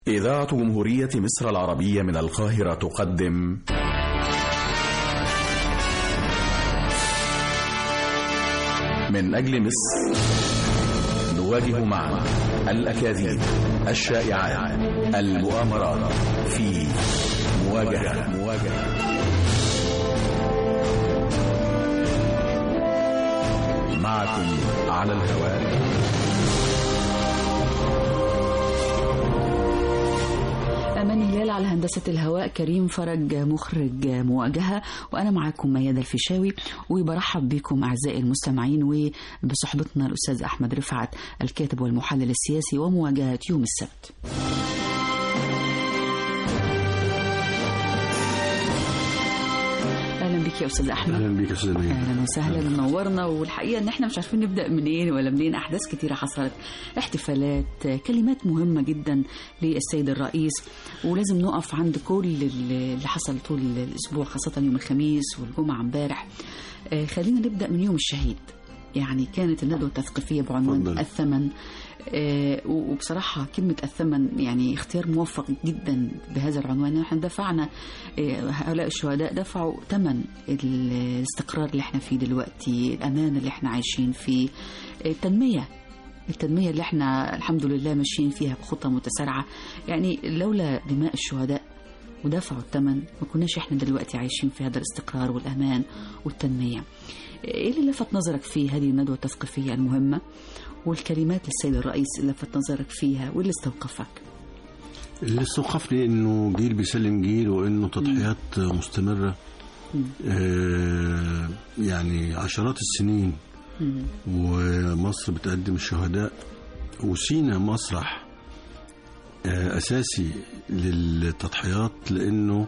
إذاعة جمهورية مصر العربية من القاهرة تقدم من أجل مصر نواجه معا الأكاذيب الشائعات المؤامرات في مواجهة مواجهة معكم على الهواء أمان هلال على هندسة الهواء كريم فرج مخرج مواجهة وأنا معاكم ميادة الفيشاوي وبرحب بكم أعزائي المستمعين وبصحبتنا الأستاذ أحمد رفعت الكاتب والمحلل السياسي ومواجهة يوم السبت اهلا بك يا استاذ احمد اهلا بك يا استاذ ميادة اهلا وسهلا منورنا والحقيقه ان احنا مش عارفين نبدا منين ولا منين احداث كتيره حصلت احتفالات كلمات مهمه جدا للسيد الرئيس ولازم نقف عند كل اللي حصل طول الاسبوع خاصه يوم الخميس والجمعه امبارح آه، خلينا نبدا من يوم الشهيد يعني كانت الندوه التثقيفيه بعنوان اتفضل. الثمن آه، وبصراحة كلمة الثمن يعني اختيار موفق جدا بهذا العنوان احنا دفعنا آه، هؤلاء الشهداء دفعوا ثمن الاستقرار اللي احنا فيه دلوقتي الأمان اللي احنا عايشين فيه آه، التنمية التنمية اللي احنا الحمد لله ماشيين فيها بخطة متسارعة يعني لولا دماء الشهداء ودفعوا الثمن ما كناش احنا دلوقتي عايشين في هذا الاستقرار والأمان والتنمية ايه اللي لفت نظرك في هذه الندوة التثقيفية المهمة والكلمات للسيد الرئيس اللي لفت نظرك فيها واللي استوقفك اللي استوقفني انه جيل بيسلم جيل وانه تضحيات مستمره آه يعني عشرات السنين مم. ومصر بتقدم الشهداء وسينا مسرح آه اساسي للتضحيات لانه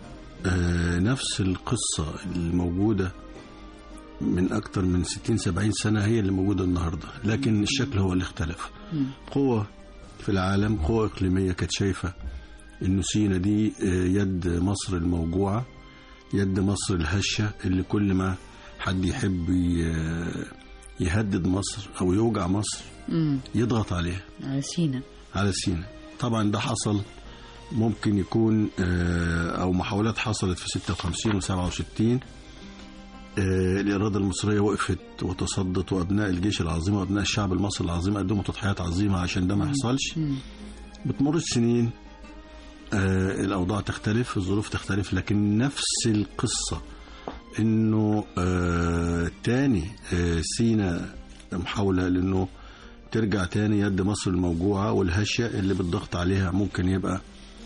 آه نفس القصه الموجوده من اكتر من 60 70 سنه هي اللي موجوده النهارده لكن الشكل هو اللي اختلف مم. قوة في العالم قوة إقليمية كانت شايفة إنه سينا دي آه، يد مصر الموجوعة يد مصر الهشة اللي كل ما حد يحب ي- آه، يهدد مصر أو يوجع مصر مم. يضغط عليها على سينا على سينا طبعا ده حصل ممكن يكون آه، أو محاولات حصلت في 56 و 67 آه، الإرادة المصرية وقفت وتصدت وأبناء الجيش العظيم وأبناء الشعب المصري العظيم قدموا تضحيات عظيمة عشان ده ما يحصلش مم. بتمر السنين آه الأوضاع تختلف الظروف تختلف لكن نفس القصة إنه آه تاني آه سينا محاولة لأنه ترجع تاني يد مصر الموجوعة والهشة اللي بالضغط عليها ممكن يبقى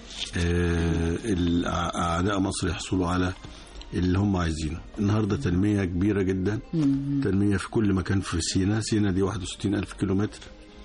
آه الأع- أعداء مصر يحصلوا على اللي هم عايزينه النهاردة تنمية كبيرة جدا مم. تنمية في كل مكان في سينا سينا دي 61 ألف كيلومتر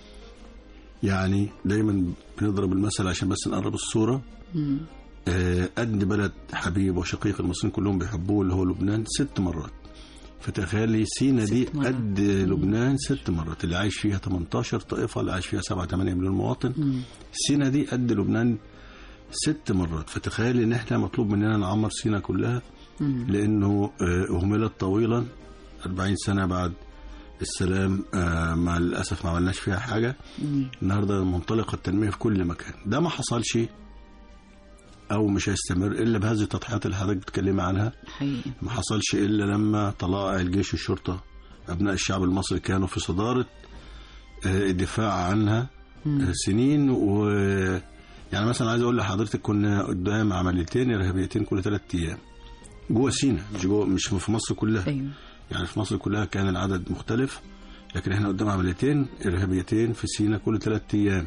يعني دايما بنضرب المثل عشان بس نقرب الصورة مم. آه، قد بلد حبيب وشقيق المصريين كلهم بيحبوه اللي هو لبنان ست مرات فتخيلي سينا دي ست مرات. قد لبنان ست مرات اللي عايش فيها 18 طائفة اللي عايش فيها 7 8 مليون مواطن مم. سينا دي قد لبنان ست مرات فتخيلي ان احنا مطلوب مننا نعمر سينا كلها مم. لانه آه، اهملت طويلا 40 سنه بعد السلام آه، مع الاسف ما عملناش فيها حاجه مم. النهارده منطلقه التنميه في كل مكان ده ما حصلش او مش هيستمر الا بهذه التضحيات اللي حضرتك بتتكلمي عنها حقيقي ما حصلش الا لما طلائع الجيش والشرطه ابناء الشعب المصري كانوا في صداره آه، الدفاع عنها مم. آه، سنين و يعني مثلا عايز اقول لحضرتك كنا قدام عمليتين ارهابيتين كل ثلاث ايام جوه سينا مش جوه مش في مصر كلها ايوه يعني في مصر كلها كان العدد مختلف لكن احنا قدام عمليتين ارهابيتين في سينا كل ثلاث ايام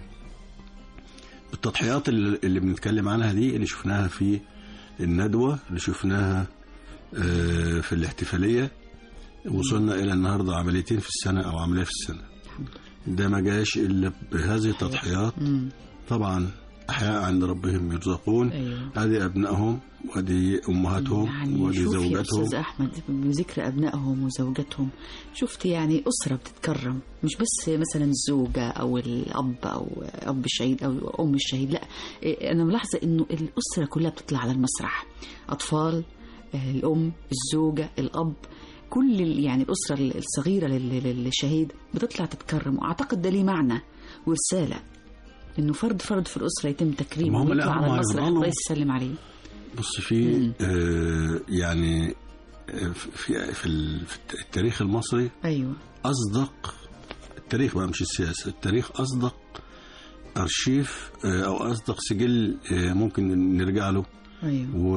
التضحيات اللي اللي بنتكلم عنها دي اللي شفناها في الندوه اللي شفناها آه، في الاحتفاليه وصلنا الى النهارده عمليتين في السنه او عمليه في السنه ده ما جاش الا بهذه التضحيات مم. طبعا احياء عند ربهم يرزقون ايوه ادي ابنائهم وادي امهاتهم يعني وادي شوف يا زوجاتهم استاذ احمد بذكر ابنائهم وزوجاتهم شفت يعني اسره بتتكرم مش بس مثلا الزوجه او الاب او اب الشهيد او ام الشهيد لا إيه، انا ملاحظه انه الاسره كلها بتطلع على المسرح اطفال آه، الام الزوجه الاب كل ال- يعني الاسره الصغيره لل- للشهيد بتطلع تتكرم واعتقد ده ليه معنى ورساله انه فرد فرد في الاسره يتم تكريمه ما هم لا، ويطلع هم على المسرح هيفضلوا- الرئيس يسلم عليه بص في آه يعني آه، في في ال- في التاريخ المصري ايوه اصدق التاريخ بقى مش السياسه التاريخ اصدق ارشيف آه، او اصدق سجل آه، ممكن نرجع له ايوه و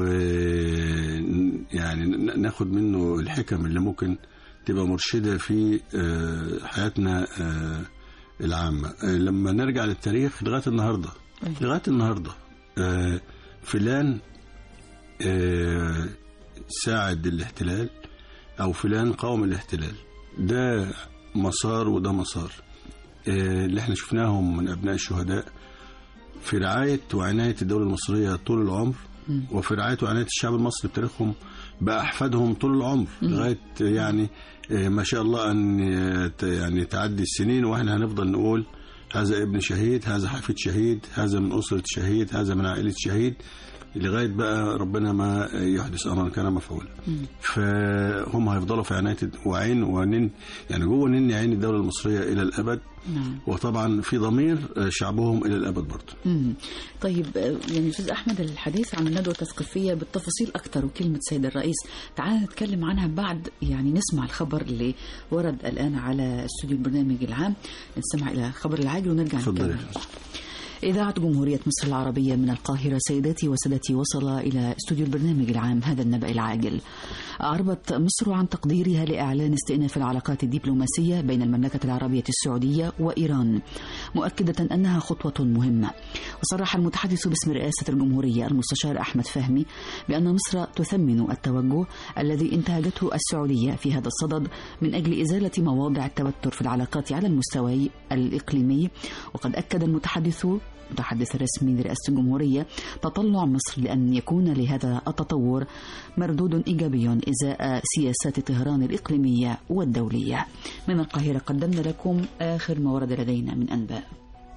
يعني ن- ناخد منه الحكم اللي ممكن تبقى مرشده في آه، حياتنا آه، العامه آه، لما نرجع للتاريخ لغايه النهارده أيوة. لغايه النهارده آه، فلان آه، ساعد الاحتلال او فلان قاوم الاحتلال ده مسار وده مسار آه، اللي احنا شفناهم من ابناء الشهداء في رعايه وعنايه الدوله المصريه طول العمر وفي رعايه وعنايه الشعب المصري بتاريخهم باحفادهم طول العمر لغايه يعني آه، ما شاء الله ان آه، ت- يعني تعدي السنين واحنا هنفضل نقول هذا ابن شهيد هذا حفيد شهيد هذا من اسره شهيد هذا من عائله شهيد لغايه بقى ربنا ما يحدث امرا كان مفعولا فهم هيفضلوا في عنايه وعين ونن يعني جوه نن عين الدوله المصريه الى الابد نعم وطبعا في ضمير آه، شعبهم الى الابد برضه مم. طيب آه، يعني استاذ احمد الحديث عن الندوه التثقيفيه بالتفاصيل اكثر وكلمه سيد الرئيس تعال نتكلم عنها بعد يعني نسمع الخبر اللي ورد الان على استوديو البرنامج العام نستمع الى خبر العاجل ونرجع اتفضلي. نتكلم إذاعة جمهورية مصر العربية من القاهرة سيداتي وسادتي وصل إلى استوديو البرنامج العام هذا النبأ العاجل أعربت مصر عن تقديرها لإعلان استئناف العلاقات الدبلوماسية بين المملكة العربية السعودية وإيران مؤكدة أنها خطوة مهمة وصرح المتحدث باسم رئاسة الجمهورية المستشار أحمد فهمي بأن مصر تثمن التوجه الذي انتهجته السعودية في هذا الصدد من أجل إزالة مواضع التوتر في العلاقات على المستوى الإقليمي وقد أكد المتحدث المتحدث الرسمي لرئاسة الجمهورية تطلع مصر لأن يكون لهذا التطور مردود إيجابي إزاء سياسات طهران الإقليمية والدولية من القاهرة قدمنا لكم آخر ما ورد لدينا من أنباء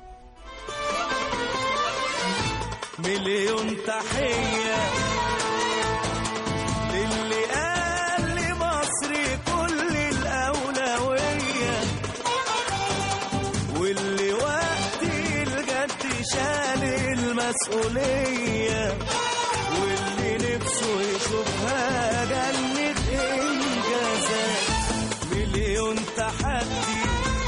مليون تحية للي قال لمصر كل الأولوية واللي وقت الجد شال المسؤولية واللي نفسه يشوفها جنة إنجازات مليون تحدي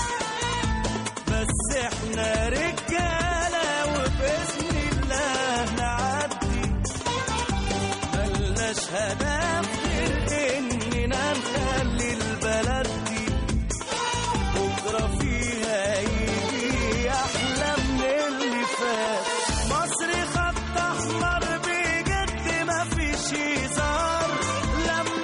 بس احنا رجالة وبإذن الله نعدي ملناش هدف غير إننا نخلي البلد دي بكرة فيها يجي أحلى من اللي فات مصر خط أحمر بجد مفيش هزار لما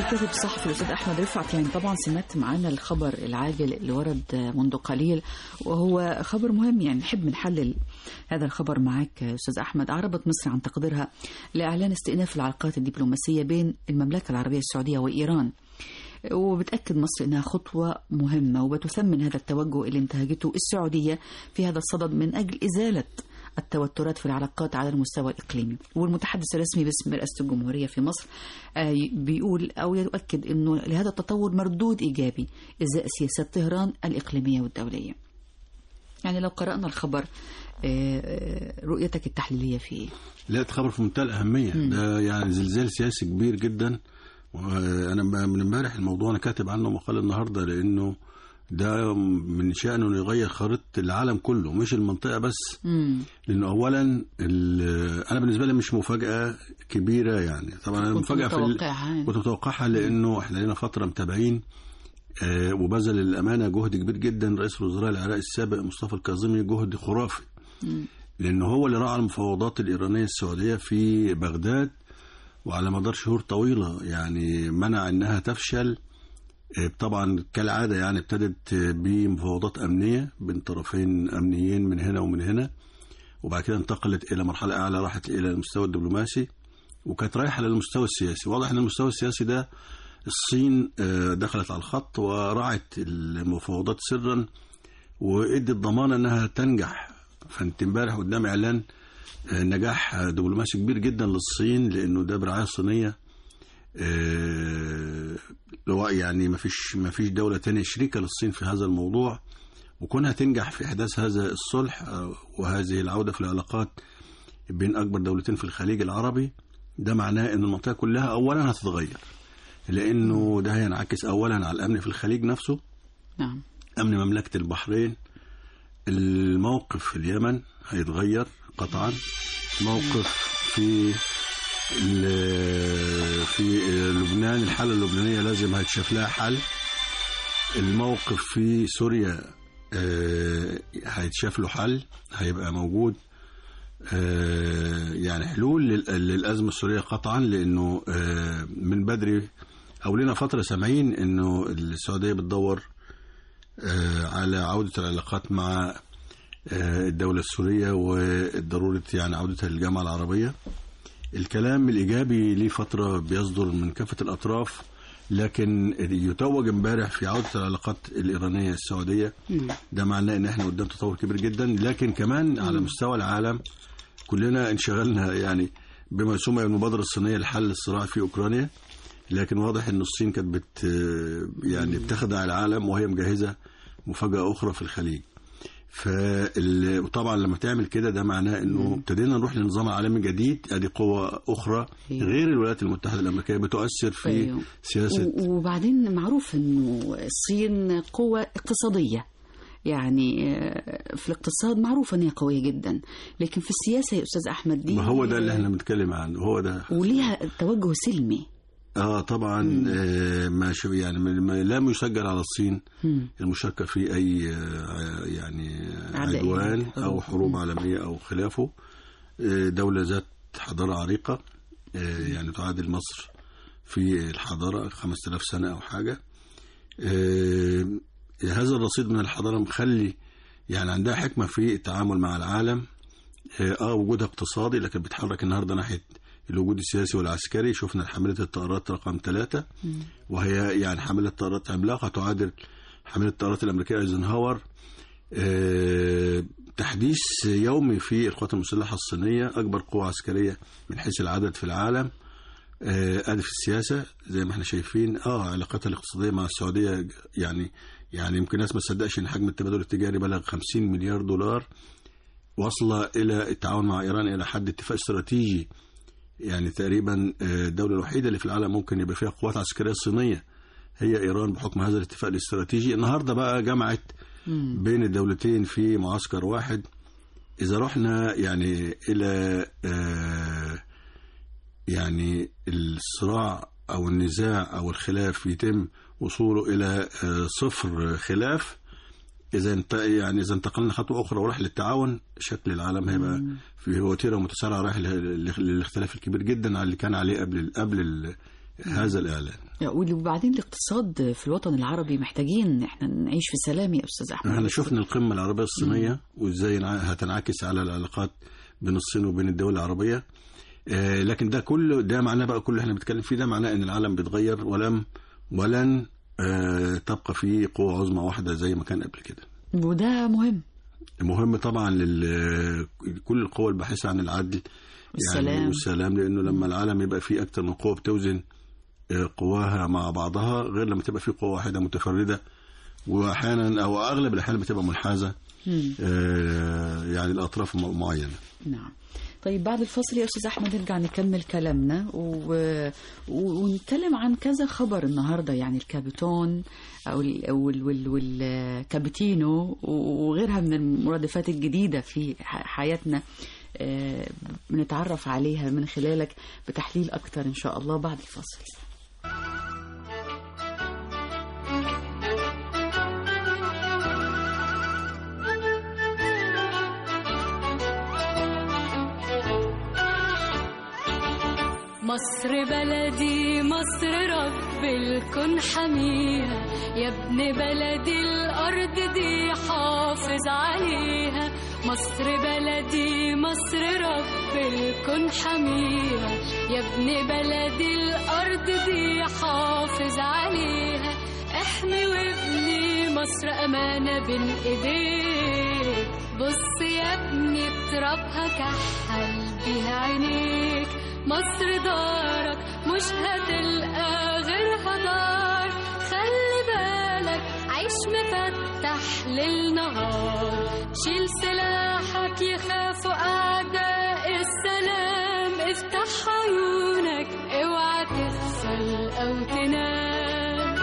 الكاتب الصحفي الاستاذ احمد رفعت يعني طبعا سمعت معانا الخبر العاجل اللي ورد منذ قليل وهو خبر مهم يعني نحب نحلل هذا الخبر معك استاذ احمد عربت مصر عن تقديرها لاعلان استئناف العلاقات الدبلوماسيه بين المملكه العربيه السعوديه وايران وبتأكد مصر إنها خطوة مهمة وبتثمن هذا التوجه اللي انتهجته السعودية في هذا الصدد من أجل إزالة التوترات في العلاقات على المستوى الإقليمي والمتحدث الرسمي باسم رئاسة الجمهورية في مصر آه، بيقول أو يؤكد أنه لهذا التطور مردود إيجابي إزاء سياسات طهران الإقليمية والدولية يعني لو قرأنا الخبر آه، آه، رؤيتك التحليلية فيه لا ده خبر في منتهى الأهمية ده يعني زلزال سياسي كبير جدا وأنا من امبارح الموضوع أنا كاتب عنه مقال النهاردة لأنه ده من شأنه إنه يغير خريطة العالم كله مش المنطقة بس مم. لأنه أولا ال- أنا بالنسبة لي مش مفاجأة كبيرة يعني طبعا أنا كنت مفاجأة في ال- متوقعها يعني. كنت متوقعها لأنه إحنا لنا فترة متابعين آه، وبذل الأمانة جهد كبير جدا رئيس الوزراء العراقي السابق مصطفى الكاظمي جهد خرافي لأنه هو اللي راعى المفاوضات الإيرانية السعودية في بغداد وعلى مدار شهور طويلة يعني منع إنها تفشل آه، طبعا كالعادة يعني ابتدت آه، بمفاوضات أمنية بين طرفين أمنيين من هنا ومن هنا وبعد كده انتقلت إلى مرحلة أعلى راحت إلى المستوى الدبلوماسي وكانت رايحة للمستوى السياسي واضح أن المستوى السياسي ده الصين آه، دخلت على الخط ورعت المفاوضات سرا وادت ضمانه انها تنجح فانت امبارح قدام اعلان آه، نجاح دبلوماسي كبير جدا للصين لانه ده برعايه صينيه آه، لو يعني ما فيش ما فيش دوله تانية شريكه للصين في هذا الموضوع وكونها تنجح في احداث هذا الصلح آه، وهذه العوده في العلاقات بين اكبر دولتين في الخليج العربي ده معناه ان المنطقه كلها اولا هتتغير لانه ده هينعكس اولا على الامن في الخليج نفسه نعم امن مملكه البحرين الموقف في اليمن هيتغير قطعا موقف في ال- في لبنان الحاله اللبنانيه لازم هيتشاف لها حل الموقف في سوريا آه، هيتشاف له حل هيبقى موجود آه، يعني حلول لل- للأزمة السورية قطعا لأنه آه، من بدري أو لنا فترة سامعين أنه السعودية بتدور آه، على عودة العلاقات مع آه، الدولة السورية وضرورة يعني عودتها للجامعة العربية الكلام الإيجابي ليه فترة بيصدر من كافة الأطراف لكن يتوج امبارح في عودة العلاقات الإيرانية السعودية ده معناه ان احنا قدام تطور كبير جدا لكن كمان على مستوى العالم كلنا انشغلنا يعني بما يسمى المبادرة الصينية لحل الصراع في اوكرانيا لكن واضح ان الصين كانت بت يعني بتخدع العالم وهي مجهزة مفاجأة اخرى في الخليج فال- وطبعا لما تعمل كده ده معناه انه ابتدينا نروح لنظام عالمي جديد ادي قوة اخرى أيوة. غير الولايات المتحدة الامريكية بتؤثر في أيوة. سياسة و- وبعدين معروف انه الصين قوة اقتصادية يعني آه، في الاقتصاد معروف ان هي قوية جدا لكن في السياسة يا استاذ احمد دي ما هو ده اللي احنا بنتكلم عنه هو ده وليها توجه سلمي اه طبعا آه ما شو يعني ما- ما- لا يسجل على الصين مم. المشاركه في اي آه يعني عدائيات، عدوان حروب. او حروب مم. عالميه او خلافه آه دوله ذات حضاره عريقه آه يعني تعادل مصر في الحضاره 5000 سنه او حاجه آه هذا الرصيد من الحضاره مخلي يعني عندها حكمه في التعامل مع العالم اه آه، وجودها اقتصادي لكن بتحرك النهارده ناحيه الوجود السياسي والعسكري شفنا حامله الطائرات رقم ثلاثة وهي يعني حامله طائرات عملاقه تعادل حامله الطائرات الامريكيه ايزنهاور آه، تحديث يومي في القوات المسلحه الصينيه اكبر قوه عسكريه من حيث العدد في العالم آه، ادي في السياسه زي ما احنا شايفين اه علاقاتها الاقتصاديه مع السعوديه يعني يعني يمكن ناس ما تصدقش ان حجم التبادل التجاري بلغ 50 مليار دولار واصله الى التعاون مع ايران الى حد اتفاق استراتيجي يعني تقريبا آه، الدوله الوحيده اللي في العالم ممكن يبقى فيها قوات عسكريه صينيه هي ايران بحكم هذا الاتفاق الاستراتيجي النهارده بقى جمعت بين الدولتين في معسكر واحد اذا رحنا يعني الى آه، يعني الصراع او النزاع او الخلاف يتم وصوله الى آه، صفر خلاف اذا انت يعني اذا انتقلنا خطوه اخرى وراح للتعاون شكل العالم هيبقى في وتيره متسارعه رايح لل- للاختلاف الكبير جدا على اللي كان عليه قبل قبل ال- هذا الاعلان وبعدين الاقتصاد في الوطن العربي محتاجين احنا نعيش في سلام يا استاذ احمد احنا شفنا القمه العربيه الصينيه وازاي انع- هتنعكس على العلاقات بين الصين وبين الدول العربيه آه، لكن ده كله ده معناه بقى كل اللي احنا بنتكلم فيه ده معناه ان العالم بيتغير ولم ولن آه، تبقى فيه قوه عظمى واحده زي ما كان قبل كده وده مهم مهم طبعا لل كل القوى الباحثه عن العدل يعني والسلام. والسلام لانه لما العالم يبقى فيه اكتر من قوه بتوزن آه، قواها مع بعضها غير لما تبقى فيه قوه واحده متفرده واحيانا او اغلب الاحيان بتبقى منحازه مم. آه، يعني الاطراف م- معينه نعم طيب بعد الفاصل يا استاذ احمد نرجع نكمل كلامنا و... و... ونتكلم عن كذا خبر النهارده يعني الكابتون او ال... وال... وال... والكابتينو وغيرها من المرادفات الجديده في ح- حياتنا آه، بنتعرف عليها من خلالك بتحليل اكتر ان شاء الله بعد الفاصل مصر بلدي مصر رب الكون حميها يا ابن بلدي الأرض دي حافظ عليها مصر بلدي مصر رب الكون حميها يا ابن بلدي الأرض دي حافظ عليها احمي وابني مصر أمانة بين إيديك بص يا ابني ترابها كحل بيها عينيك مصر دارك مش هتلقى غيرها دار خلي بالك عيش مفتح للنهار شيل سلاحك يخافوا أعداء السلام افتح عيونك اوعى تغفل أو تنام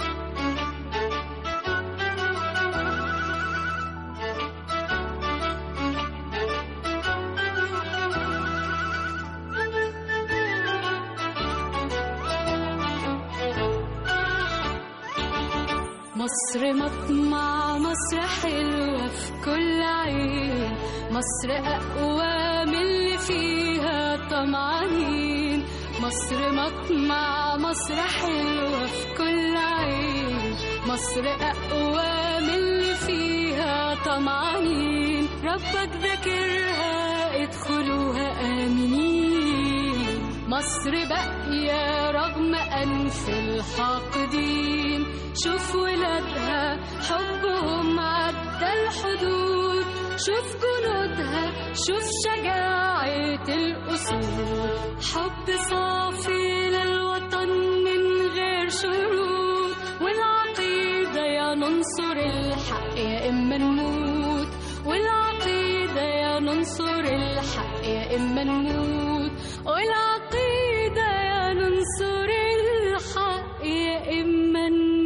مصر مطمع مصر حلوة في كل عين مصر أقوى من اللي فيها طمعانين مصر مطمع مصر حلوة في كل عين مصر أقوى من اللي فيها طمعانين ربك ذاكرها ادخلوها آمنين مصر باقية رغم أنف الحاقدين شوف ولادها حبهم عدى الحدود شوف جنودها شوف شجاعة الأسود حب صافي للوطن من غير شروط والعقيدة يا ننصر الحق يا إما نموت والعقيدة يا ننصر الحق يا إما نموت والعقيدة يا ننصر الحق يا إما نموت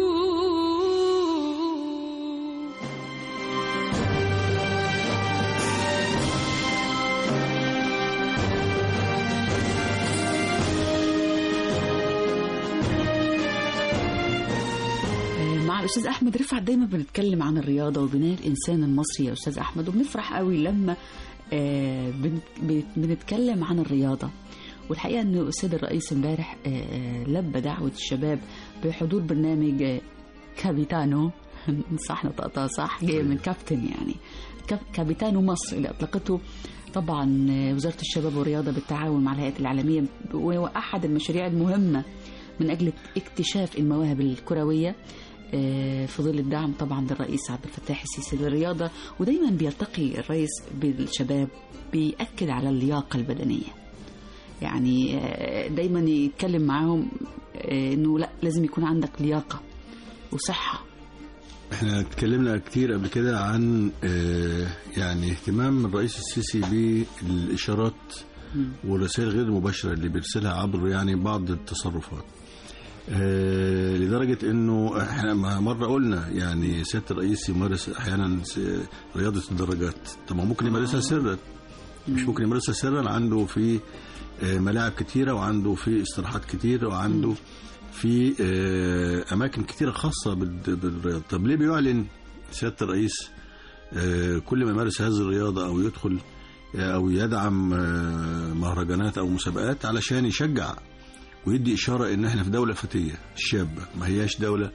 مع الاستاذ احمد رفعت دايما بنتكلم عن الرياضه وبناء الانسان المصري يا استاذ احمد وبنفرح قوي لما آه، بن- بن- بنتكلم عن الرياضه والحقيقه ان السيد الرئيس امبارح آه، لبى دعوه الشباب بحضور برنامج آه، كابيتانو صح نطقتها صح جايه من كابتن يعني كاب- كابيتانو مصر اللي اطلقته طبعا آه، وزاره الشباب والرياضه بالتعاون مع الهيئات العالميه وهو احد المشاريع المهمه من اجل اكتشاف المواهب الكرويه آه، في ظل الدعم طبعا للرئيس عبد الفتاح السيسي للرياضه ودايما بيلتقي الرئيس بالشباب بيأكد على اللياقه البدنيه يعني آه، دايما يتكلم معاهم آه، انه لا لازم يكون عندك لياقه وصحه احنا اتكلمنا كتير قبل كده عن آه، يعني اهتمام الرئيس السيسي بالاشارات والرسائل غير المباشره اللي بيرسلها عبر يعني بعض التصرفات آه، لدرجه انه احنا ما مره قلنا يعني سياده الرئيس يمارس احيانا س- رياضه الدراجات طب ما ممكن يمارسها سرا مش ممكن يمارسها سرا عنده في آه، ملاعب كتيره وعنده في استراحات كتير وعنده في آه، اماكن كتيره خاصه بال- بالرياضه طب ليه بيعلن سياده الرئيس آه، كل ما يمارس هذه الرياضه او يدخل آه، او يدعم آه، مهرجانات او مسابقات علشان يشجع ويدي اشاره ان احنا في دوله فتيه شابه ما هياش دوله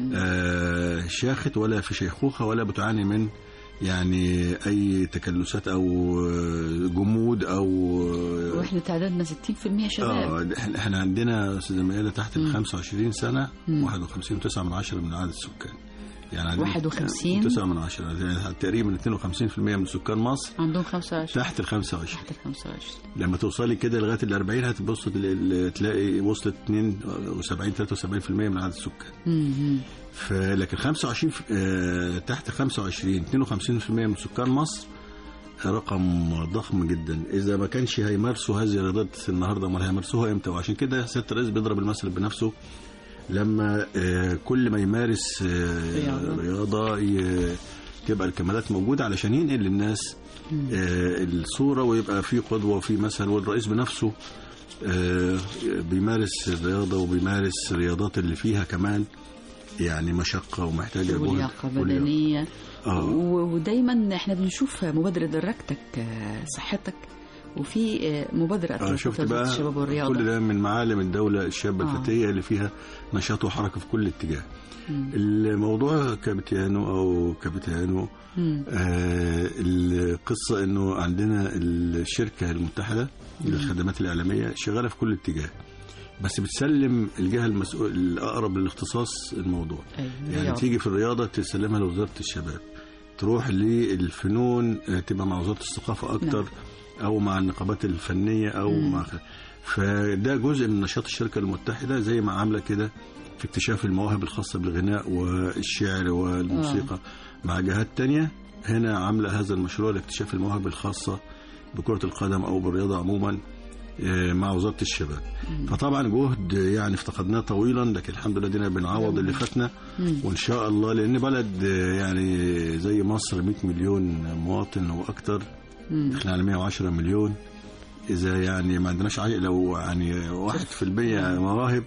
آه شاخت ولا في شيخوخه ولا بتعاني من يعني اي تكلسات او آه، جمود او آه، واحنا تعدادنا 60% شباب اه احنا إحنا عندنا استاذه ميادة تحت ال 25 سنه مم. 51 و9 من عشرة من عدد السكان يعني عندنا 51 9 من عشرة يعني تقريبا 52% من سكان مصر عندهم 25 تحت ال 25 تحت ال 25 لما توصلي كده لغايه ال 40 هتبص تل- تلاقي وصلت 72 73% من عدد السكان مم. فلكن 25 ف- آه، تحت 25 52% من سكان مصر رقم ضخم جدا اذا ما كانش هيمارسوا هذه الرياضات النهارده امال هيمارسوها امتى وعشان كده سياده الرئيس بيضرب المثل بنفسه لما آه، كل ما يمارس آه، رياضة. رياضه ي- تبقى الكمالات موجوده علشان ينقل للناس آه، الصوره ويبقى في قدوه وفي مثل والرئيس بنفسه آه، بيمارس الرياضه وبيمارس الرياضات اللي فيها كمان يعني مشقه ومحتاجه جهد ولياقة ولياقة. بدنية اه و- ودايما احنا بنشوف مبادرة درجتك آه، صحتك وفي آه، مبادرة آه أطلقت شفت وزارة بقى الشباب والرياضة كل ده من معالم الدولة الشابة آه. الفتية اللي فيها نشاط وحركة في كل اتجاه مم. الموضوع كابتيانو أو كابتيانو مم. آه القصة أنه عندنا الشركة المتحدة للخدمات الإعلامية شغالة في كل اتجاه بس بتسلم الجهة المسؤول الأقرب للاختصاص الموضوع أيوة، يعني رياضة. تيجي في الرياضة تسلمها لوزارة الشباب تروح للفنون آه، تبقى مع وزارة الثقافة أكتر أو مع النقابات الفنية أو مم. مع فده جزء من نشاط الشركة المتحدة زي ما عاملة كده في اكتشاف المواهب الخاصة بالغناء والشعر والموسيقى مع جهات تانية هنا عاملة هذا المشروع لاكتشاف المواهب الخاصة بكرة القدم أو بالرياضة عموما آه، مع وزارة الشباب فطبعا جهد يعني افتقدناه طويلا لكن الحمد لله دينا بنعوض اللي فاتنا مم. وان شاء الله لان بلد آه، يعني زي مصر 100 مليون مواطن واكتر مم. احنا على 110 مليون اذا يعني ما عندناش عي... لو يعني 1% مواهب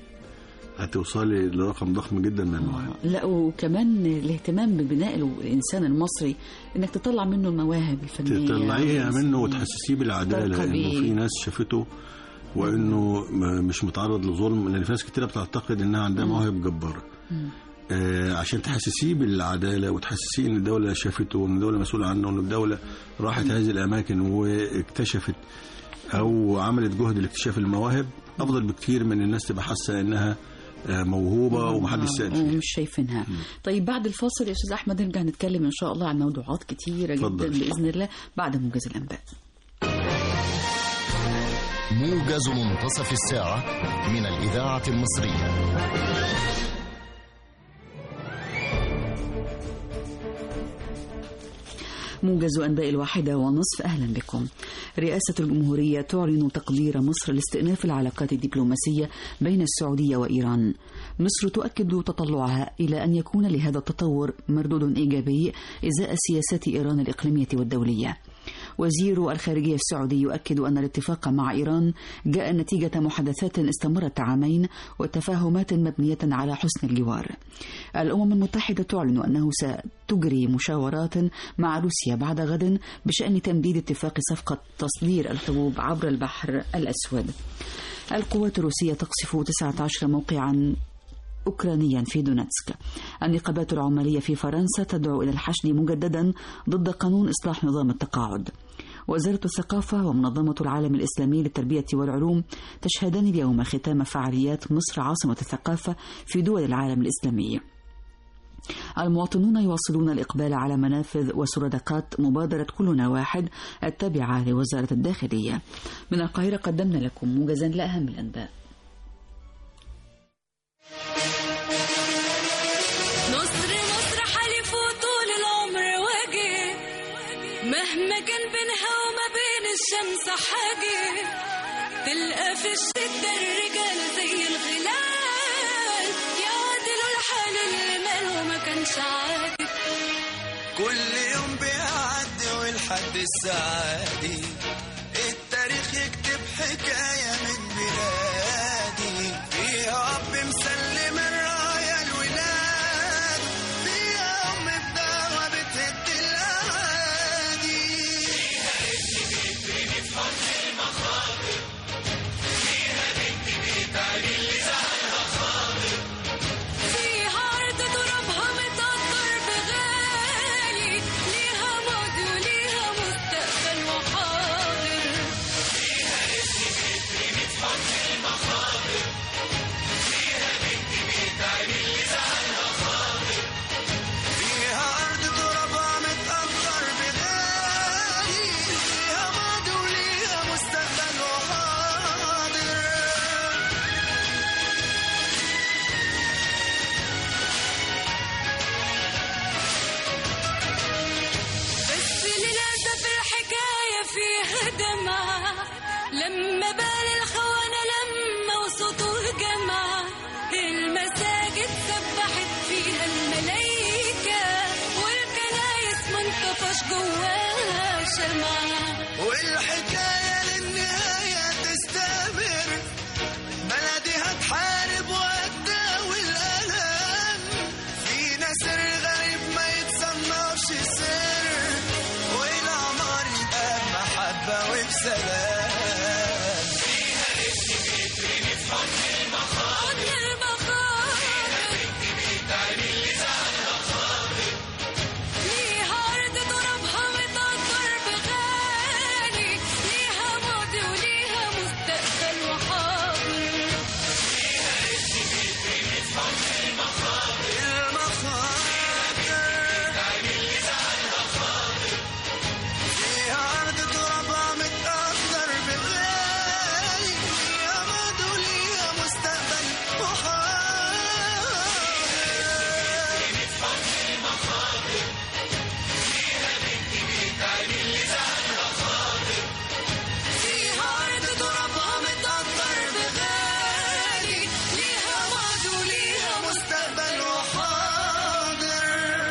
هتوصلي لرقم ضخم جدا من المواهب لا وكمان الاهتمام ببناء الانسان المصري انك تطلع منه المواهب الفنيه تطلعيها منه والفنية. وتحسسيه بالعداله ترقى انه بيه. في ناس شافته وانه م- مش متعرض لظلم لان في ناس كتير بتعتقد انها عندها مواهب جباره مم. آه، عشان تحسسيه بالعداله وتحسسيه ان الدوله شافته وان الدوله مسؤوله عنه وان الدوله راحت هذه الاماكن واكتشفت او عملت جهد لاكتشاف المواهب افضل بكتير من الناس تبقى حاسه انها آه، موهوبه ومحدش سال فيها ومش شايفينها طيب بعد الفاصل يا استاذ احمد نرجع نتكلم ان شاء الله عن موضوعات كتيره جدا اتفضل. باذن الله بعد موجز الانباء موجز منتصف الساعة من الإذاعة المصرية موجز أنباء الواحدة ونصف أهلا بكم رئاسة الجمهورية تعلن تقدير مصر لاستئناف العلاقات الدبلوماسية بين السعودية وإيران مصر تؤكد تطلعها إلى أن يكون لهذا التطور مردود إيجابي إزاء سياسات إيران الإقليمية والدولية وزير الخارجية السعودي يؤكد أن الاتفاق مع إيران جاء نتيجة محادثات استمرت عامين وتفاهمات مبنية على حسن الجوار الأمم المتحدة تعلن أنه ستجري مشاورات مع روسيا بعد غد بشأن تمديد اتفاق صفقة تصدير الحبوب عبر البحر الأسود القوات الروسية تقصف 19 موقعا أوكرانيا في دونتسك النقابات العمالية في فرنسا تدعو إلى الحشد مجددا ضد قانون إصلاح نظام التقاعد وزارة الثقافة ومنظمة العالم الإسلامي للتربية والعلوم تشهدان اليوم ختام فعاليات مصر عاصمة الثقافة في دول العالم الإسلامي المواطنون يواصلون الإقبال على منافذ وسردقات مبادرة كلنا واحد التابعة لوزارة الداخلية من القاهرة قدمنا لكم موجزا لأهم الأنباء نصر مصر حلف طول العمر واجه مهما كان بينها وما بين الشمس حاجة تلقى في الشدة الرجال زي الغلال يعدلوا الحال اللي ماله ما كانش عادي كل يوم بيعدي والحد السعادي التاريخ يكتب حكاية من بلادي فيها أب مسلم الراية الولاد فيها أم بدعوة بتهد الأعادي فيها معاه والحكاية للنهاية تستمر بلدي هتحارب وهتداوي الألم فينا سر غريب ما يتصنفش سر والعمر يبقى بمحبة وبسلام حضن المخاطر ليها أرض ترابها متقطر بغالي ليها ماضي وليها مستقبل وحاضر فيها أرض ترابها متأثر بغالي فيها ماضي وليها مستقبل وحاضر فيها أرض ترابها متقطر بغالي ليها ماضي وليها مستقبل وحاضر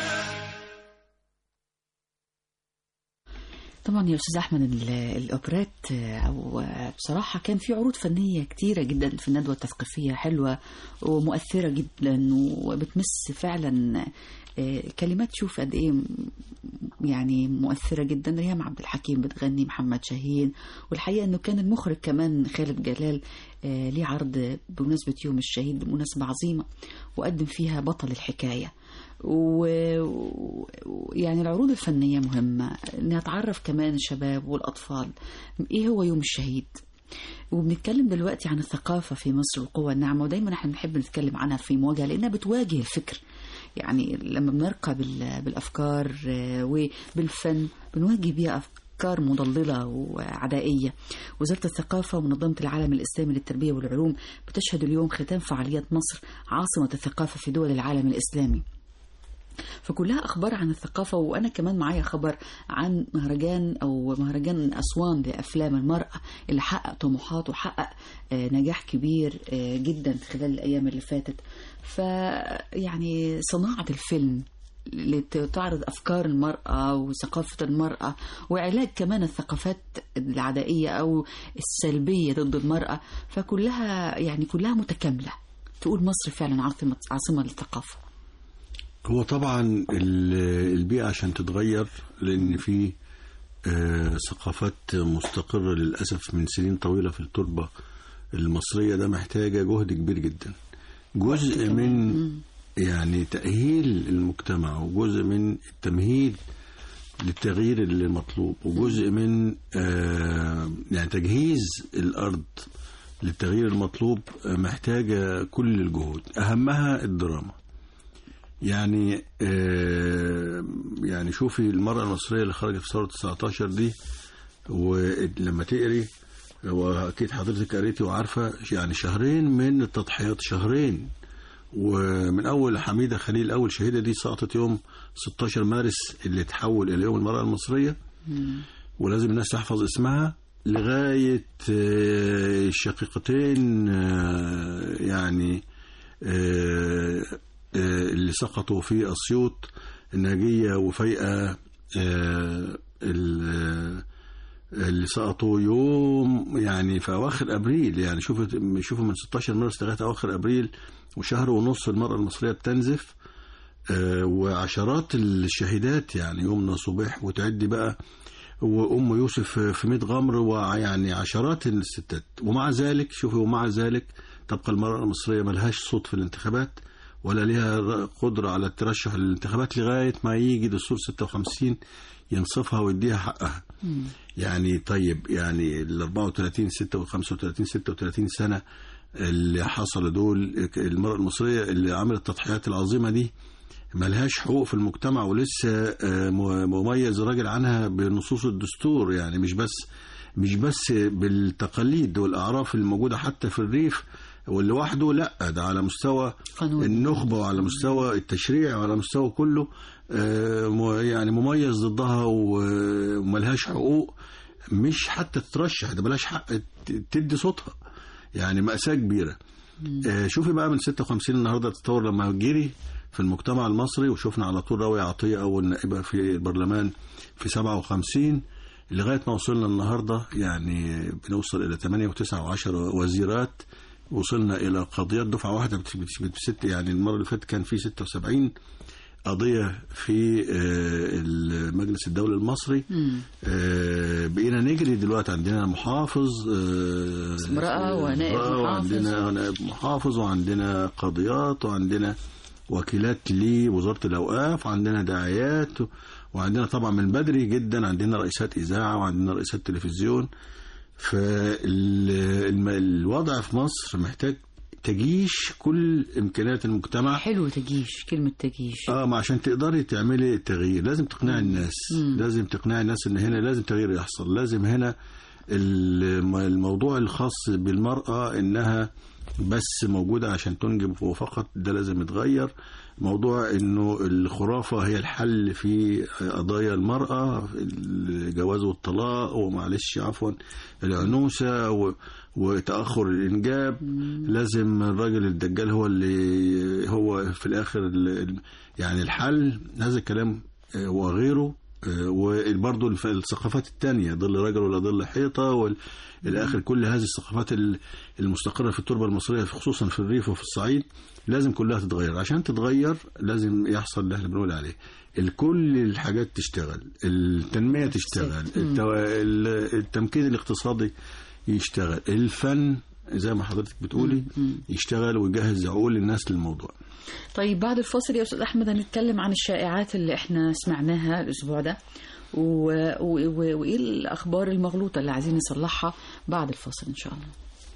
طبعا يا استاذ احمد ال- الاوبرات آه، او آه، بصراحه كان في عروض فنيه كتيره جدا في الندوه التثقيفيه حلوه ومؤثره جدا وبتمس فعلا آه، كلمات شوف قد ايه م- يعني مؤثره جدا ريهام عبد الحكيم بتغني محمد شاهين والحقيقه انه كان المخرج كمان خالد جلال آه، ليه عرض بمناسبه يوم الشهيد بمناسبه عظيمه وقدم فيها بطل الحكايه ويعني العروض الفنية مهمة انها تعرف كمان الشباب والأطفال ايه هو يوم الشهيد وبنتكلم دلوقتي عن الثقافة في مصر والقوة الناعمة ودايما احنا بنحب نتكلم عنها في مواجهة لأنها بتواجه الفكر يعني لما بنرقى بال- بالأفكار آه، وبالفن بنواجه بيها أفكار مضللة وعدائية وزارة الثقافة ومنظمة العالم الإسلامي للتربية والعلوم بتشهد اليوم ختام فعاليات مصر عاصمة الثقافة في دول العالم الإسلامي فكلها اخبار عن الثقافه وانا كمان معايا خبر عن مهرجان او مهرجان اسوان لافلام المراه اللي حقق طموحات وحقق آه، نجاح كبير آه، جدا خلال الايام اللي فاتت فيعني صناعه الفيلم اللي تعرض افكار المراه وثقافه المراه وعلاج كمان الثقافات العدائيه او السلبيه ضد المراه فكلها يعني كلها متكامله تقول مصر فعلا عاصمه عاصمه للثقافه هو طبعا ال- البيئة عشان تتغير لأن في آه، ثقافات مستقرة للأسف من سنين طويلة في التربة المصرية ده محتاجة جهد كبير جدا جزء من يعني تأهيل المجتمع وجزء من التمهيد للتغيير اللي مطلوب وجزء من آه، يعني تجهيز الأرض للتغيير المطلوب آه، محتاجة كل الجهود أهمها الدراما يعني آه، يعني شوفي المرأة المصرية اللي خرجت في ثورة 19 دي ولما تقري واكيد حضرتك قريتي وعارفه يعني شهرين من التضحيات شهرين ومن اول حميده خليل اول شهيده دي سقطت يوم 16 مارس اللي تحول الى يوم المراه المصريه ولازم الناس تحفظ اسمها لغايه آه، الشقيقتين آه، يعني آه، آه، اللي سقطوا في اسيوط الناجيه وفيئه آه، ال- اللي سقطوا يوم يعني في اواخر ابريل يعني شوفوا شوفوا من 16 مارس لغايه اواخر ابريل وشهر ونص المراه المصريه بتنزف آه، وعشرات الشهيدات يعني يومنا صبح وتعدي بقى وام يوسف في ميت غمر ويعني عشرات الستات ومع ذلك شوفي ومع ذلك تبقى المراه المصريه ملهاش صوت في الانتخابات ولا ليها قدره على الترشح للانتخابات لغايه ما يجي دستور 56 ينصفها ويديها حقها يعني طيب يعني ال 34 6 35 36 سنه اللي حصلوا دول المراه المصريه اللي عملت التضحيات العظيمه دي ملهاش حقوق في المجتمع ولسه آه، م- مميز الراجل عنها بنصوص الدستور يعني مش بس مش بس بالتقاليد والاعراف الموجوده حتى في الريف ولوحده لا ده على مستوى قانون. النخبه وعلى مستوى التشريع وعلى مستوى كله آه، م- يعني مميز ضدها و- وملهاش حقوق مش حتى تترشح ده بلاش حق ت- تدي صوتها يعني مأساة كبيرة آه، شوفي بقى من 56 النهارده التطور لما جري في المجتمع المصري وشفنا على طول راوية عطية أول نائبة في البرلمان في 57 لغايه ما وصلنا النهارده يعني بنوصل الى 8 و9 و10 وزيرات وصلنا الى قضيات دفعه واحده بت- بت- بست يعني المره اللي فاتت كان في 76 قضيه في آه، مجلس الدوله المصري آه، بقينا نجري دلوقتي عندنا محافظ آه، امرأة ونائب امرأة محافظ. وعندنا نائب محافظ وعندنا قضيات وعندنا وكيلات لوزارة الأوقاف وعندنا دعايات وعندنا طبعا من بدري جدا عندنا رئيسات إذاعة وعندنا رئيسات تلفزيون فالوضع في مصر محتاج تجيش كل إمكانيات المجتمع حلو تجيش كلمة تجيش اه ما عشان تقدري تعملي تغيير لازم تقنعي الناس لازم تقنعي الناس ان هنا لازم تغيير يحصل لازم هنا الم- الموضوع الخاص بالمرأة انها بس موجودة عشان تنجب وفقط ده لازم يتغير موضوع انه الخرافة هي الحل في قضايا المرأة الجواز والطلاق ومعلش عفوا العنوسة و وتأخر الإنجاب لازم الراجل الدجال هو اللي هو في الآخر ال- يعني الحل هذا الكلام آه، وغيره آه، وبرضه الف- الثقافات التانية ظل رجل ولا ظل حيطة والآخر كل هذه الثقافات ال- المستقرة في التربة المصرية خصوصا في الريف وفي الصعيد لازم كلها تتغير عشان تتغير لازم يحصل اللي احنا بنقول عليه الكل الحاجات تشتغل التنمية تشتغل التو... ال- التمكين الاقتصادي يشتغل الفن زي ما حضرتك بتقولي يشتغل ويجهز عقول الناس للموضوع طيب بعد الفاصل يا استاذ احمد هنتكلم عن الشائعات اللي احنا سمعناها الاسبوع ده و... و... و... وايه الاخبار المغلوطه اللي عايزين نصلحها بعد الفاصل ان شاء الله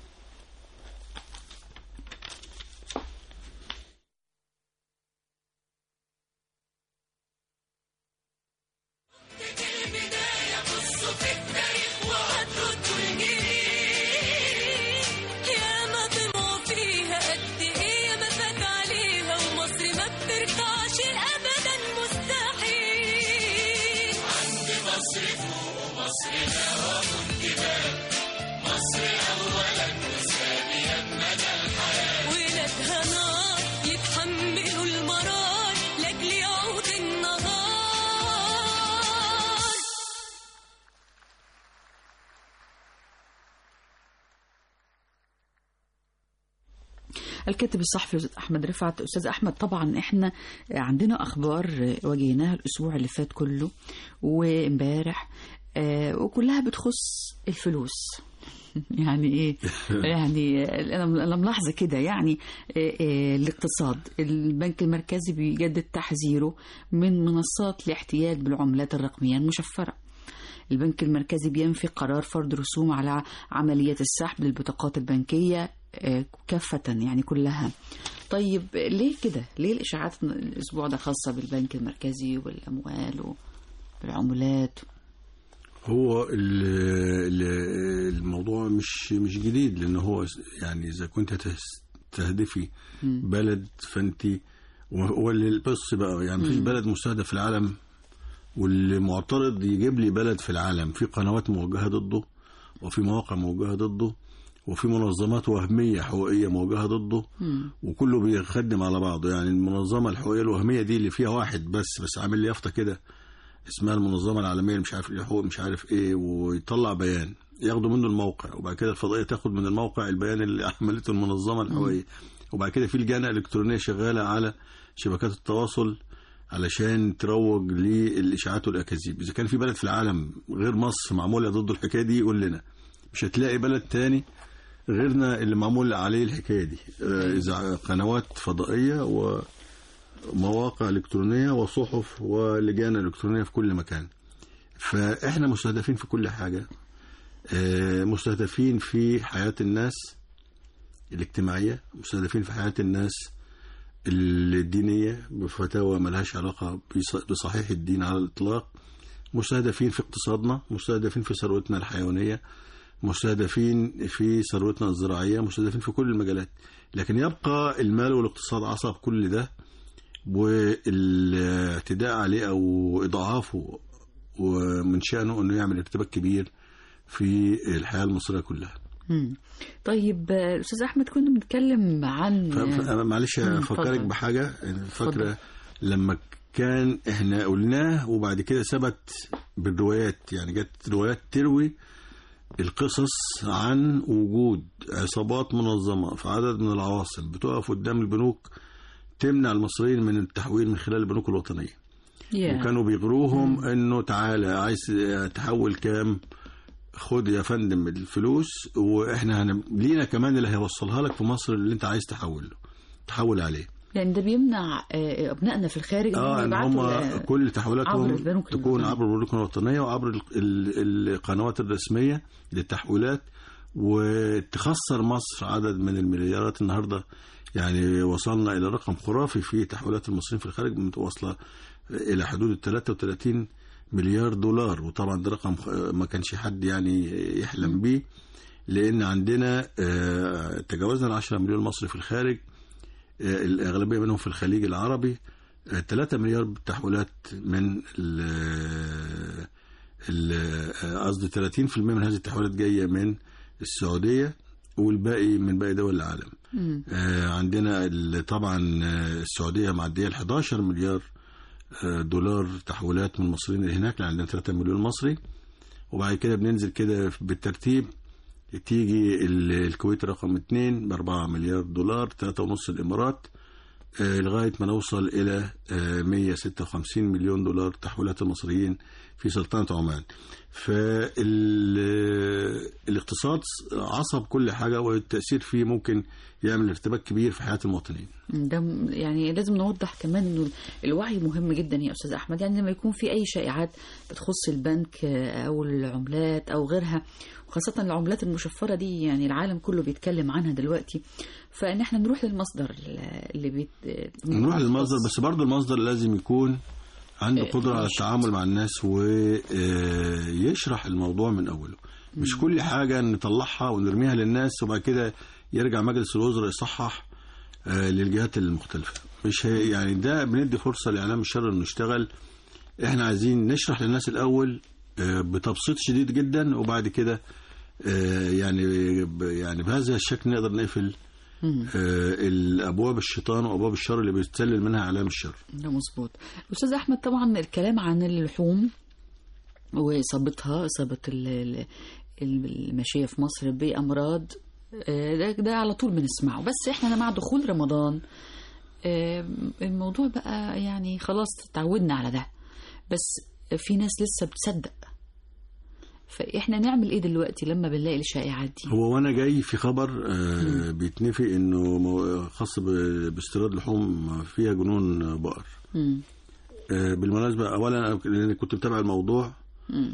يا ما طمعوا فيها قد ايه ما فات عليها ومصر ما بتركعش ابدا مستحيل عند مصر فوق مصر هوا جبال مصر اولا وثانيا مدى الحياه ولادها نار يتحملوا المرار لاجل يعود النهار الكاتب الصحفي أستاذ احمد رفعت استاذ احمد طبعا احنا عندنا اخبار واجهناها الاسبوع اللي فات كله وامبارح آه، وكلها بتخص الفلوس يعني ايه يعني انا انا ملاحظه كده يعني آه، آه، الاقتصاد البنك المركزي بيجدد تحذيره من منصات الاحتيال بالعملات الرقميه المشفره البنك المركزي بينفي قرار فرض رسوم على عملية السحب للبطاقات البنكية آه، كافة يعني كلها طيب ليه كده ليه الإشاعات الأسبوع ده خاصة بالبنك المركزي والأموال والعملات هو ال- ال- الموضوع مش مش جديد لان هو يعني اذا كنت هتستهدفي بلد فانت واللي بص بقى يعني مفيش بلد مستهدف في العالم واللي معترض يجيب لي بلد في العالم في قنوات موجهه ضده وفي مواقع موجهه ضده وفي منظمات وهميه حقوقيه موجهه ضده وكله بيخدم على بعضه يعني المنظمه الحقوقيه الوهميه دي اللي فيها واحد بس بس عامل لي يافطه كده اسمها المنظمه العالميه اللي مش عارف الحقوق مش عارف ايه ويطلع بيان ياخدوا منه الموقع وبعد كده الفضائيه تاخد من الموقع البيان اللي عملته المنظمه الحقوقيه وبعد كده في لجان الكترونيه شغاله على شبكات التواصل علشان تروج للاشاعات والاكاذيب اذا كان في بلد في العالم غير مصر معموله ضد الحكايه دي يقول لنا مش هتلاقي بلد تاني غيرنا اللي معمول عليه الحكايه دي آه، اذا قنوات فضائيه ومواقع الكترونيه وصحف ولجان الكترونيه في كل مكان فاحنا مستهدفين في كل حاجه آه، مستهدفين في حياه الناس الاجتماعيه مستهدفين في حياه الناس الدينيه بفتاوى ملهاش علاقه بص- بصحيح الدين على الاطلاق مستهدفين في اقتصادنا مستهدفين في ثروتنا الحيوانيه مستهدفين في ثروتنا الزراعيه مستهدفين في كل المجالات لكن يبقى المال والاقتصاد عصب كل ده والاعتداء عليه او اضعافه ومن شانه انه يعمل ارتباك كبير في الحياه المصريه كلها مم. طيب آه، أستاذ أحمد كنا بنتكلم عن ف- ف- أنا معلش مم، افكرك اتفضل. بحاجه اتفضل. فاكره لما كان احنا قلناه وبعد كده ثبت بالروايات يعني جت روايات تروي القصص عن وجود عصابات منظمة في عدد من العواصم بتقف قدام البنوك تمنع المصريين من التحويل من خلال البنوك الوطنية يا. وكانوا بيغروهم انه تعالى عايز تحول كام خد يا فندم الفلوس واحنا هن... لينا كمان اللي هيوصلها لك في مصر اللي انت عايز تحول له تحول عليه لان ده بيمنع آه، ابنائنا في الخارج إنهم اه ان يبعتوا هم ل- كل عبر تحويلاتهم البنوك تكون الوطنية. عبر البنوك الوطنيه وعبر ال- ال- القنوات الرسميه للتحويلات وتخسر مصر عدد من المليارات النهارده يعني وصلنا الى رقم خرافي في تحويلات المصريين في الخارج متواصله الى حدود ال 33 مليار دولار وطبعا ده رقم خ- ما كانش حد يعني يحلم بيه لان عندنا آه، تجاوزنا ال 10 مليون مصري في الخارج آه، الأغلبية منهم في الخليج العربي 3 مليار تحويلات من ال- ال- آه، قصدي 30% من هذه التحويلات جاية من السعودية والباقي من باقي دول العالم مم. آه، عندنا ال- طبعا آه، السعودية معدية ال 11 مليار آه، دولار تحويلات من المصريين اللي هناك لأن عندنا 3 مليون مصري وبعد كده بننزل كده بالترتيب تيجي ال- الكويت رقم 2 ب 4 مليار دولار 3.5 الامارات آه، لغايه ما نوصل الى آه، 156 مليون دولار تحويلات المصريين في سلطنه عمان. فالاقتصاد عصب كل حاجه والتاثير فيه ممكن يعمل ارتباك كبير في حياه المواطنين. ده م- يعني لازم نوضح كمان انه الوعي مهم جدا يا استاذ احمد يعني لما يكون في اي شائعات بتخص البنك آه، او العملات او غيرها وخاصة العملات المشفرة دي يعني العالم كله بيتكلم عنها دلوقتي فان احنا نروح للمصدر اللي بيت نروح للمصدر بس برضه المصدر لازم يكون عنده إيه، قدرة على ماشي. التعامل مع الناس ويشرح الموضوع من أوله مش كل حاجة نطلعها ونرميها للناس وبعد كده يرجع مجلس الوزراء يصحح آه، للجهات المختلفة مش هي يعني ده بندي فرصة لإعلام الشر إنه يشتغل إحنا عايزين نشرح للناس الأول آه، بتبسيط شديد جدا وبعد كده آه، يعني ب- يعني بهذا الشكل نقدر نقفل مم. آه، الابواب الشيطان وابواب الشر اللي بيتسلل منها اعلام الشر ده مظبوط استاذ احمد طبعا الكلام عن اللحوم واصابتها اصابه ال- ال- الماشيه في مصر بامراض آه، ده, ده على طول بنسمعه بس احنا مع دخول رمضان آه، الموضوع بقى يعني خلاص تعودنا على ده بس في ناس لسه بتصدق فاحنا نعمل ايه دلوقتي لما بنلاقي الشائعات دي هو وانا جاي في خبر آه، بيتنفي انه مو- خاص ب- باستيراد لحوم فيها جنون بقر مم. آه، بالمناسبه اولا أنا- لان كنت متابع الموضوع مم.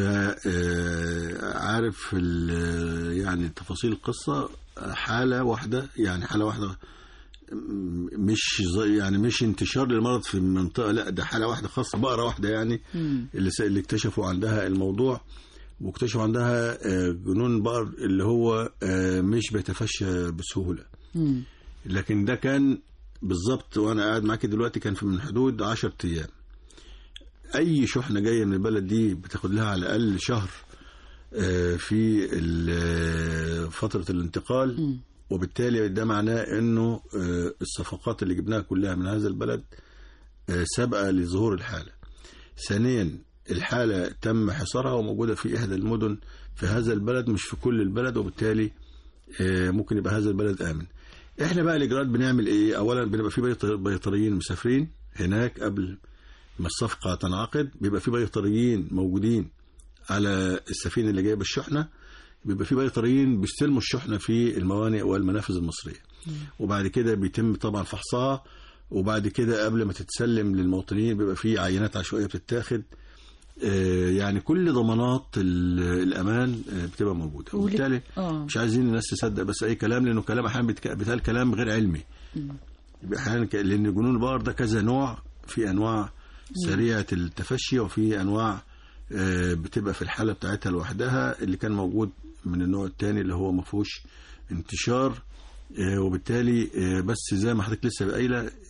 فعارف يعني تفاصيل القصه حاله واحده يعني حاله واحده م- مش زي- يعني مش انتشار للمرض في المنطقه لا ده حاله واحده خاصه بقره واحده يعني مم. اللي س- اللي اكتشفوا عندها الموضوع واكتشفوا عندها آه، جنون بقر اللي هو آه، مش بيتفشى بسهوله مم. لكن ده كان بالظبط وانا قاعد معاك دلوقتي كان في من حدود 10 ايام اي شحنه جايه من البلد دي بتاخد لها على الاقل شهر آه، في ال- فتره الانتقال مم. وبالتالي ده معناه انه آه، الصفقات اللي جبناها كلها من هذا البلد آه، سابقه لظهور الحاله. ثانيا الحاله تم حصارها وموجوده في احدى المدن في هذا البلد مش في كل البلد وبالتالي آه، ممكن يبقى هذا البلد امن. احنا بقى الاجراءات بنعمل ايه؟ اولا بنبقى في بيط- بيطريين مسافرين هناك قبل ما الصفقه تنعقد بيبقى في بيطريين موجودين على السفينه اللي جايبه الشحنه بيبقى في بيطريين بيستلموا الشحنه في الموانئ والمنافذ المصريه وبعد كده بيتم طبعا فحصها وبعد كده قبل ما تتسلم للمواطنين بيبقى في عينات عشوائيه بتتاخد آه، يعني كل ضمانات ال- الامان آه، بتبقى موجوده ولك- وبالتالي اه مش عايزين الناس تصدق بس اي كلام لانه كلام احيانا بيتك- بيتقال كلام غير علمي يبقى احيانا ك- لان جنون البقر ده كذا نوع في انواع سريعه التفشي وفي انواع آه، بتبقى في الحاله بتاعتها لوحدها اللي كان موجود من النوع الثاني اللي هو ما فيهوش انتشار آه، وبالتالي آه، بس زي ما حضرتك لسه قايله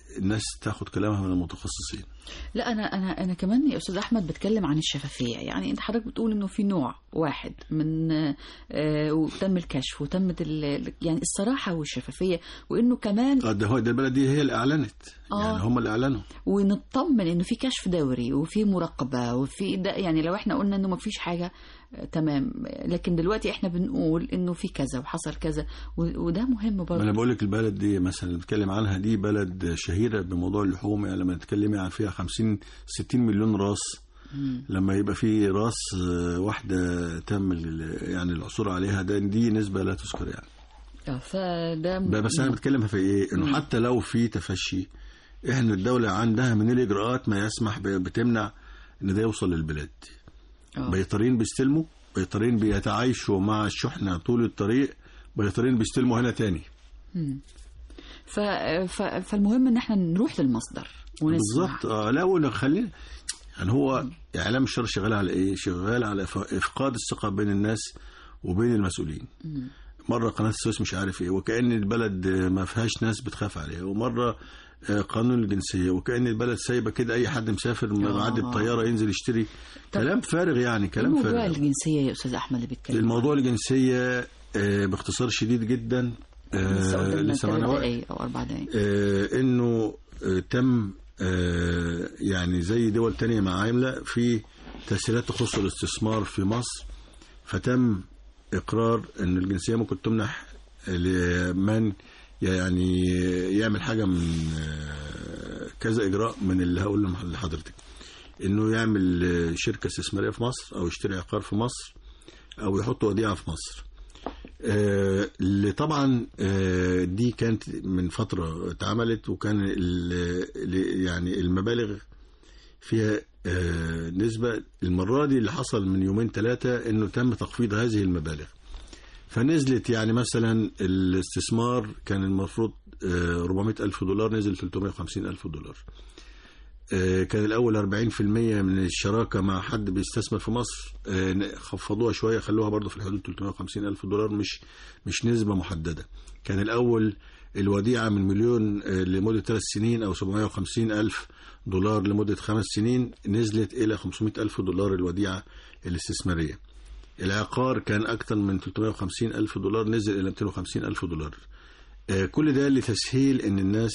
الناس تاخد كلامها من المتخصصين لا انا انا انا كمان يا استاذ احمد بتكلم عن الشفافيه يعني انت حضرتك بتقول انه في نوع واحد من آه وتم الكشف وتمت ال- يعني الصراحه والشفافيه وانه كمان اه ده هو ده البلد دي هي اللي اعلنت آه. يعني هم اللي اعلنوا ونطمن انه في كشف دوري وفي مراقبه وفي ده يعني لو احنا قلنا انه ما فيش حاجه آه، تمام لكن دلوقتي احنا بنقول انه في كذا وحصل كذا و- وده مهم ما برضه انا بقول لك البلد دي مثلا اللي بتكلم عنها دي بلد شهيره بموضوع اللحوم يعني لما تتكلمي عن فيها 50 60 مليون راس لما يبقى في راس آه، واحده تم ال- يعني العثور عليها ده دي نسبه لا تذكر يعني آه، فده ب- بس انا بتكلم في ايه انه حتى لو في تفشي احنا الدوله عندها من الاجراءات ما يسمح ب- بتمنع ان ده يوصل للبلاد آه. بيطرين بيستلموا بيطرين بيتعايشوا مع الشحنه طول الطريق بيطرين بيستلموا هنا تاني ف... ف... فالمهم ان احنا نروح للمصدر ونسمع بالظبط اه لا ولا خلينا يعني هو اعلام الشر شغال على ايه؟ شغال على إف- افقاد الثقه بين الناس وبين المسؤولين. مره قناه السويس مش عارف ايه وكان البلد آه، ما فيهاش ناس بتخاف عليها ومره آه، قانون الجنسيه وكان البلد سايبه كده اي حد مسافر معدي بطياره ينزل يشتري كلام فارغ يعني كلام موضوع فارغ الجنسيه يا استاذ احمد اللي بيتكلم الموضوع الجنسيه آه، باختصار شديد جدا لسه آه، قدامنا لسه ما ثلاث أنا واقف. دقايق او اربع دقايق آه، انه آه، تم آه، يعني زي دول تانية ما عاملة في تسهيلات تخص الاستثمار في مصر فتم اقرار ان الجنسية ممكن تمنح لمن يعني يعمل حاجة من آه، كذا اجراء من اللي هقول لحضرتك انه يعمل آه، شركة استثمارية في مصر او يشتري عقار في مصر او يحط وديعة في مصر آه، اللي طبعا آه، دي كانت من فترة اتعملت وكان ال- ال- يعني المبالغ فيها آه، نسبة المرة دي اللي حصل من يومين ثلاثة انه تم تخفيض هذه المبالغ فنزلت يعني مثلا الاستثمار كان المفروض آه، 400 ألف دولار نزل 350 ألف دولار آه، كان الأول 40% من الشراكة مع حد بيستثمر في مصر آه، خفضوها شوية خلوها برضو في الحدود 350 ألف دولار مش مش نسبة محددة كان الأول الوديعة من مليون آه، لمدة ثلاث سنين أو 750 ألف دولار لمدة خمس سنين نزلت إلى 500 ألف دولار الوديعة الاستثمارية العقار كان أكثر من 350 ألف دولار نزل إلى 250 ألف دولار آه، كل ده لتسهيل ان الناس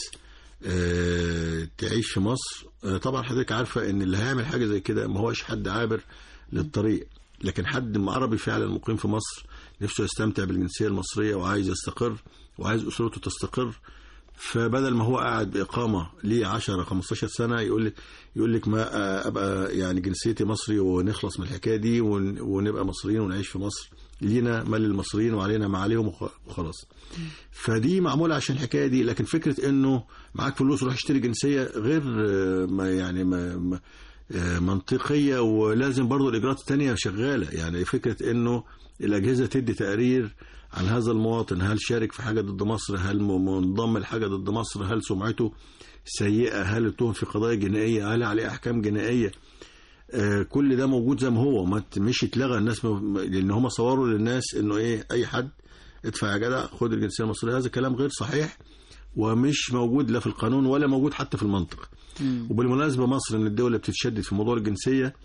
آه، تعيش في مصر آه، طبعا حضرتك عارفه ان اللي هيعمل حاجه زي كده ما هوش حد عابر للطريق لكن حد عربي فعلا مقيم في مصر نفسه يستمتع بالجنسيه المصريه وعايز يستقر وعايز اسرته تستقر فبدل ما هو قاعد باقامه ليه 10 15 سنه يقول لك يقول لك ما آه، ابقى يعني جنسيتي مصري ونخلص من الحكايه دي ون- ونبقى مصريين ونعيش في مصر لينا مال المصريين وعلينا ما عليهم وخ- وخلاص فدي معموله عشان الحكايه دي لكن فكره انه معاك فلوس روح اشتري جنسيه غير آه، ما يعني ما ما- آه، منطقيه ولازم برضو الاجراءات التانية شغاله يعني فكره انه الاجهزه تدي تقرير عن هذا المواطن هل شارك في حاجه ضد مصر هل م- منضم لحاجه ضد مصر هل سمعته سيئه هل اتهم في قضايا جنائيه هل عليه احكام جنائيه آه، كل ده موجود زي ما هو ما ت- مش اتلغى الناس م- لان هم صوروا للناس انه ايه اي حد ادفع يا جدع خد الجنسيه المصريه هذا كلام غير صحيح ومش موجود لا في القانون ولا موجود حتى في المنطق وبالمناسبه مصر من الدول اللي بتتشدد في موضوع الجنسيه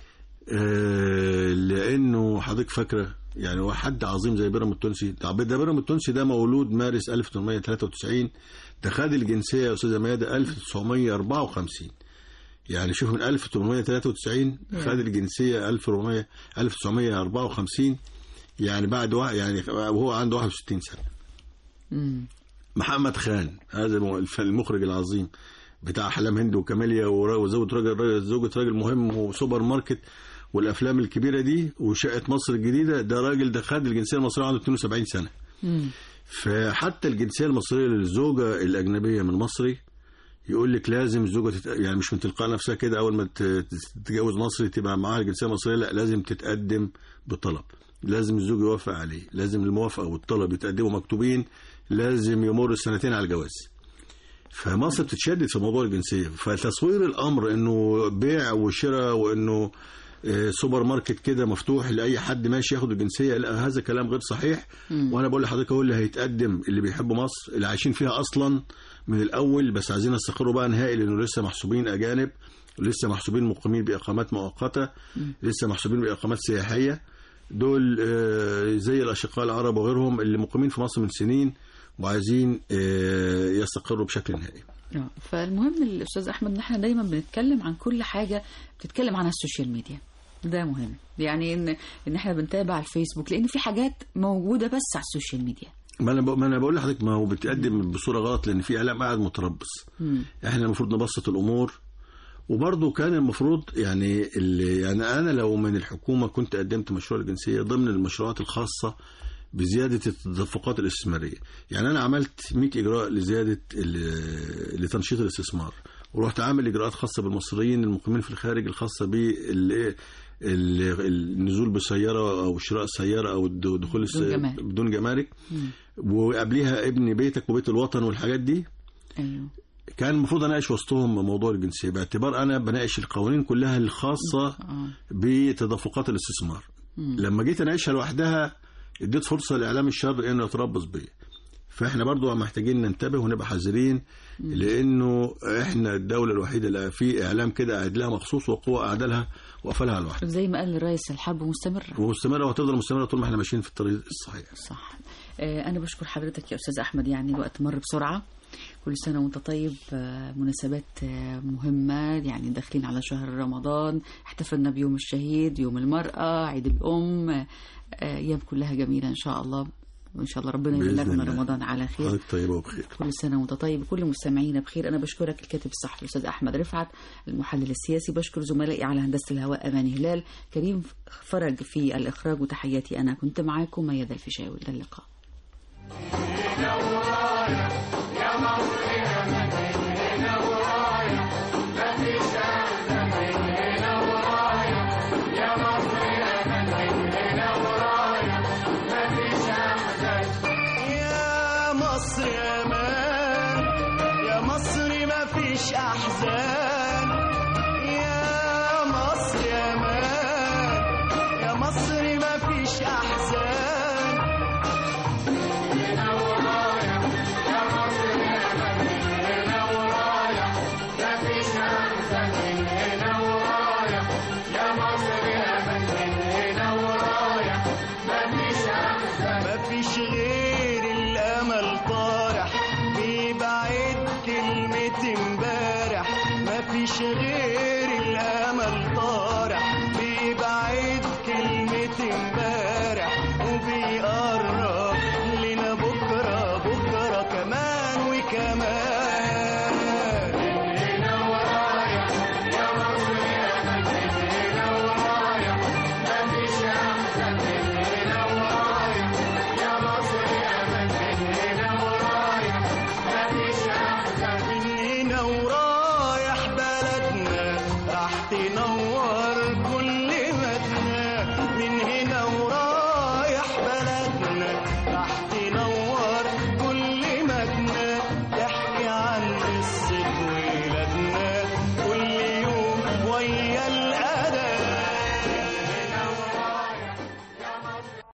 آه، لانه حضرتك فاكره يعني هو حد عظيم زي بيرام التونسي ده ده بيرام التونسي ده مولود مارس 1893 ده خد الجنسيه يا استاذه ميادة 1954 يعني شوف من 1893 خد الجنسيه 1400 1954 يعني بعد واحد يعني وهو عنده 61 سنه محمد خان هذا الم- المخرج العظيم بتاع احلام هند وكاميليا ورا- وزوجة راجل راجل- زوجة راجل مهم وسوبر ماركت والافلام الكبيره دي وشقه مصر الجديده ده راجل ده خد الجنسيه المصريه عنده 72 سنه فحتى الجنسيه المصريه للزوجه الاجنبيه من المصري يقول لك لازم الزوجه تت... يعني مش من تلقاء نفسها كده اول ما ت- تتجوز مصري تبقى معاها الجنسيه المصريه لا لازم تتقدم بطلب لازم الزوج يوافق عليه لازم الموافقه والطلب يتقدموا مكتوبين لازم يمر سنتين على الجواز فمصر بتتشدد في موضوع الجنسيه فتصوير الامر انه بيع وشراء وانه آه، سوبر ماركت كده مفتوح لاي حد ماشي ياخد الجنسيه لا هذا كلام غير صحيح وانا بقول لحضرتك هو اللي هيتقدم اللي بيحبوا مصر اللي عايشين فيها اصلا من الاول بس عايزين يستقروا بقى نهائي لانه لسه محسوبين اجانب لسه محسوبين مقيمين باقامات مؤقته لسه محسوبين باقامات سياحيه دول آه، زي الاشقاء العرب وغيرهم اللي مقيمين في مصر من سنين وعايزين آه، يستقروا بشكل نهائي آه، فالمهم الاستاذ احمد ان احنا دايما بنتكلم عن كل حاجه بتتكلم عنها السوشيال ميديا ده مهم يعني ان ان احنا بنتابع الفيسبوك لان في حاجات موجوده بس على السوشيال ميديا ما انا ب- ما انا بقول لحضرتك ما هو بتقدم بصوره غلط لان في اعلام قاعد متربص احنا المفروض نبسط الامور وبرضه كان المفروض يعني اللي يعني انا لو من الحكومه كنت قدمت مشروع الجنسيه ضمن المشروعات الخاصه بزياده التدفقات الاستثماريه يعني انا عملت 100 اجراء لزياده ال- لتنشيط الاستثمار ورحت عامل اجراءات خاصه بالمصريين المقيمين في الخارج الخاصه بال النزول بسياره او شراء سياره او الد- دخول الس- بدون جمارك. بدون جمارك وقبليها ابن بيتك وبيت الوطن والحاجات دي ايوه كان المفروض اناقش وسطهم موضوع الجنسيه باعتبار انا بناقش القوانين كلها الخاصه اه بتدفقات الاستثمار لما جيت اناقشها لوحدها اديت فرصه لاعلام الشر انه يتربص بيا فاحنا برضو محتاجين ننتبه ونبقى حذرين لانه احنا الدوله الوحيده اللي في اعلام كده قاعد لها مخصوص وقوه قاعده لها واقفه لها لوحدها زي ما قال الرئيس الحرب مستمره ومستمره وهتفضل مستمره طول ما احنا ماشيين في الطريق الصحيح صح آه، أنا بشكر حضرتك يا أستاذ أحمد يعني الوقت مر بسرعة كل سنة وأنت طيب آه، مناسبات آه، مهمة يعني داخلين على شهر رمضان احتفلنا بيوم الشهيد يوم المرأة عيد الأم آه، أيام كلها جميلة إن شاء الله وإن شاء الله ربنا بإذن يبلغنا الله. رمضان على خير حضرتك طيبه وبخير كل سنة وأنت طيب كل مستمعينا بخير أنا بشكرك الكاتب الصحفي الأستاذ أحمد رفعت المحلل السياسي بشكر زملائي على هندسة الهواء أمان هلال كريم فرج في الإخراج وتحياتي أنا كنت معاكم ميادة الفيشاوي إلى اللقاء يا مصر يا